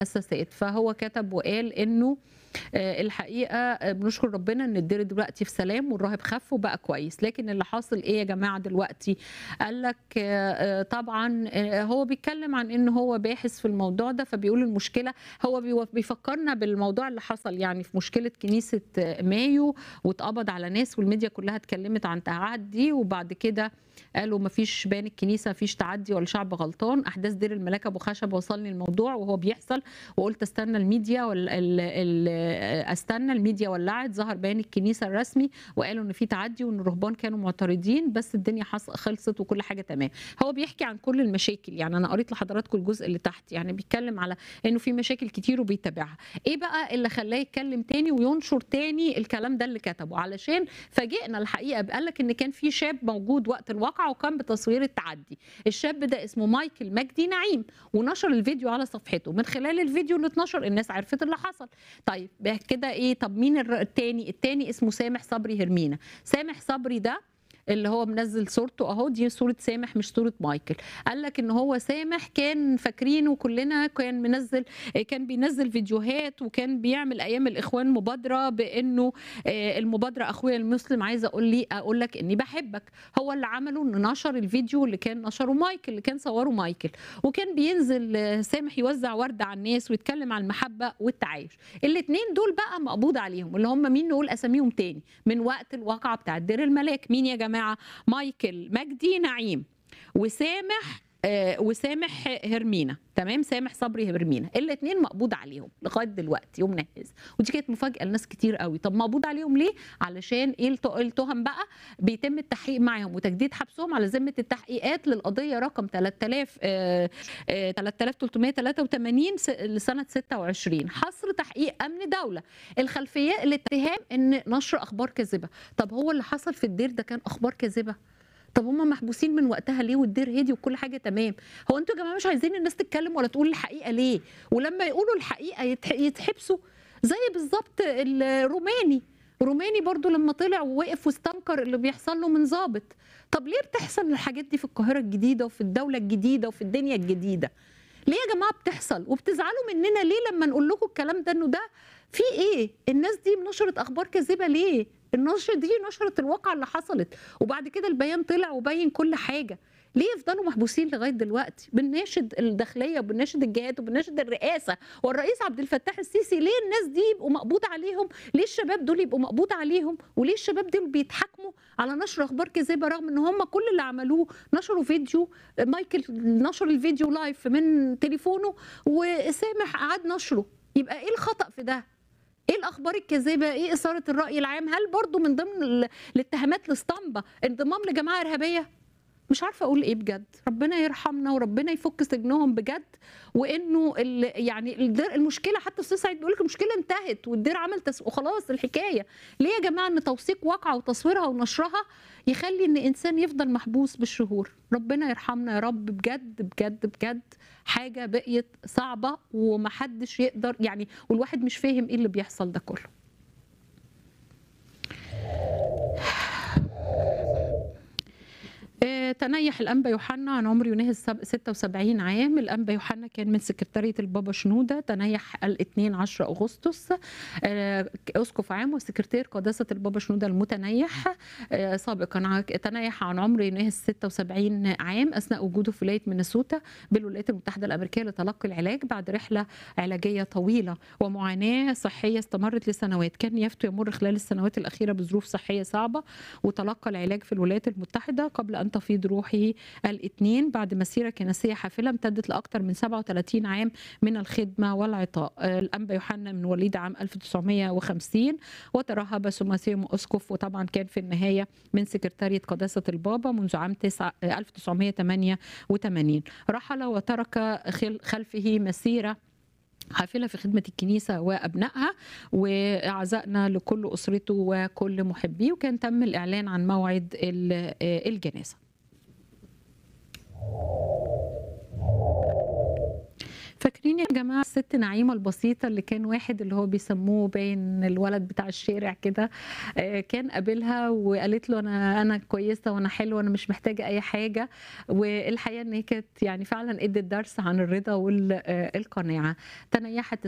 المؤسسات فهو كتب وقال انه آه، الحقيقه آه، بنشكر ربنا ان الدير دلوقتي في سلام والراهب خف وبقى كويس لكن اللي حاصل ايه يا جماعه دلوقتي قال لك آه، آه، طبعا آه، هو بيتكلم عن ان هو باحث في الموضوع ده فبيقول المشكله هو بيو- بيفكرنا بالموضوع اللي حصل يعني في مشكله كنيسه آه، مايو واتقبض على ناس والميديا كلها اتكلمت عن تعدي وبعد كده قالوا ما فيش بان الكنيسه ما فيش تعدي ولا شعب غلطان احداث دير الملاك ابو خشب وصلني الموضوع وهو بيحصل وقلت استنى الميديا ولا ال ال استنى الميديا ولعت ظهر بيان الكنيسه الرسمي وقالوا ان في تعدي وان الرهبان كانوا معترضين بس الدنيا حص- خلصت وكل حاجه تمام هو بيحكي عن كل المشاكل يعني انا قريت لحضراتكم الجزء اللي تحت يعني بيتكلم على انه في مشاكل كتير وبيتابعها ايه بقى اللي خلاه يتكلم تاني وينشر تاني الكلام ده اللي كتبه علشان فاجئنا الحقيقه قال لك ان كان في شاب موجود وقت الواقعه وكان بتصوير التعدي الشاب ده اسمه مايكل مجدي نعيم ونشر الفيديو على صفحته من خلال الفيديو اللي اتنشر الناس عرفت اللي حصل طيب بقى كده ايه طب مين الر- التاني التاني اسمه سامح صبري هرمينا سامح صبري ده اللي هو منزل صورته اهو دي صوره سامح مش صوره مايكل قال لك ان هو سامح كان فاكرينه كلنا كان منزل كان بينزل فيديوهات وكان بيعمل ايام الاخوان مبادره بانه آه، المبادره اخويا المسلم عايزه اقول لي اقول لك اني بحبك هو اللي عمله انه نشر الفيديو اللي كان نشره مايكل اللي كان صوره مايكل وكان بينزل آه، سامح يوزع ورد على الناس ويتكلم عن المحبه والتعايش الاثنين دول بقى مقبوض عليهم اللي هم مين نقول اساميهم تاني من وقت الواقعه بتاع دير الملاك مين يا جماعه مايكل مجدي نعيم وسامح آه، وسامح هرمينا تمام سامح صبري هرمينا الاثنين مقبوض عليهم لغايه دلوقتي يومنا هذا ودي كانت مفاجاه لناس كتير قوي طب مقبوض عليهم ليه علشان ايه الت- التهم بقى بيتم التحقيق معاهم وتجديد حبسهم على ذمه التحقيقات للقضيه رقم 3000 آه، آه، 3383 س- لسنه 26 حصر تحقيق امن دوله الخلفيه الاتهام ان نشر اخبار كاذبه طب هو اللي حصل في الدير ده كان اخبار كاذبه طب هم محبوسين من وقتها ليه والدير هدي وكل حاجه تمام هو انتوا يا جماعه مش عايزين الناس تتكلم ولا تقول الحقيقه ليه ولما يقولوا الحقيقه يتح- يتحبسوا زي بالظبط الروماني روماني برضو لما طلع ووقف واستنكر اللي بيحصل له من ظابط طب ليه بتحصل الحاجات دي في القاهره الجديده وفي الدوله الجديده وفي الدنيا الجديده ليه يا جماعه بتحصل وبتزعلوا مننا ليه لما نقول لكم الكلام ده انه ده في ايه الناس دي نشرت اخبار كاذبه ليه النشر دي نشرت الواقعه اللي حصلت وبعد كده البيان طلع وبين كل حاجه ليه يفضلوا محبوسين لغايه دلوقتي بنناشد الداخليه وبنناشد الجهات وبنناشد الرئاسه والرئيس عبد الفتاح السيسي ليه الناس دي يبقوا مقبوض عليهم ليه الشباب دول يبقوا مقبوض عليهم وليه الشباب دول بيتحاكموا على نشر اخبار كذبه رغم ان هم كل اللي عملوه نشروا فيديو مايكل نشر الفيديو لايف من تليفونه وسامح قعد نشره يبقى ايه الخطا في ده ايه الاخبار الكاذبه ايه اثاره الراي العام هل برضو من ضمن ال- الاتهامات لاسطمبه انضمام لجماعه ارهابيه مش عارفه اقول ايه بجد ربنا يرحمنا وربنا يفك سجنهم بجد وانه ال- يعني الدير المشكله حتى استاذ سعيد بيقول لك المشكله انتهت والدير عمل تس... وخلاص الحكايه ليه يا جماعه ان توثيق واقعه وتصويرها ونشرها يخلي ان انسان يفضل محبوس بالشهور ربنا يرحمنا يا رب بجد بجد بجد حاجه بقيت صعبه ومحدش يقدر يعني والواحد مش فاهم ايه اللي بيحصل ده كله آه، تنيح الأنبا يوحنا عن عمر يناهز سب- 76 عام الأنبا يوحنا كان من سكرتارية البابا شنودة تنيح الاثنين 10 أغسطس آه، أسقف عام وسكرتير قداسة البابا شنودة المتنيح آه، سابقا ع- تنيح عن عمر يناهز 76 عام أثناء وجوده في ولاية مينيسوتا بالولايات المتحدة الأمريكية لتلقي العلاج بعد رحلة علاجية طويلة ومعاناة صحية استمرت لسنوات كان يفتو يمر خلال السنوات الأخيرة بظروف صحية صعبة وتلقى العلاج في الولايات المتحدة قبل أن تفيض روحه الاثنين بعد مسيرة كنسية حافلة امتدت لأكثر من 37 عام من الخدمة والعطاء آه، الأنبا يوحنا من وليد عام 1950 وترهب ثم سيم أسقف وطبعا كان في النهاية من سكرتارية قداسة البابا منذ عام 9 آه، 1988 رحل وترك خل- خلفه مسيرة حافلة في خدمة الكنيسة وأبنائها وعزائنا لكل أسرته وكل محبيه وكان تم الإعلان عن موعد ال- آه، الجنازة فاكرين يا جماعه الست نعيمه البسيطه اللي كان واحد اللي هو بيسموه باين الولد بتاع الشارع كده آه، كان قابلها وقالت له انا انا كويسه وانا حلوه انا مش محتاجه اي حاجه والحقيقه ان هي كانت يعني فعلا ادت درس عن الرضا والقناعه تنيحت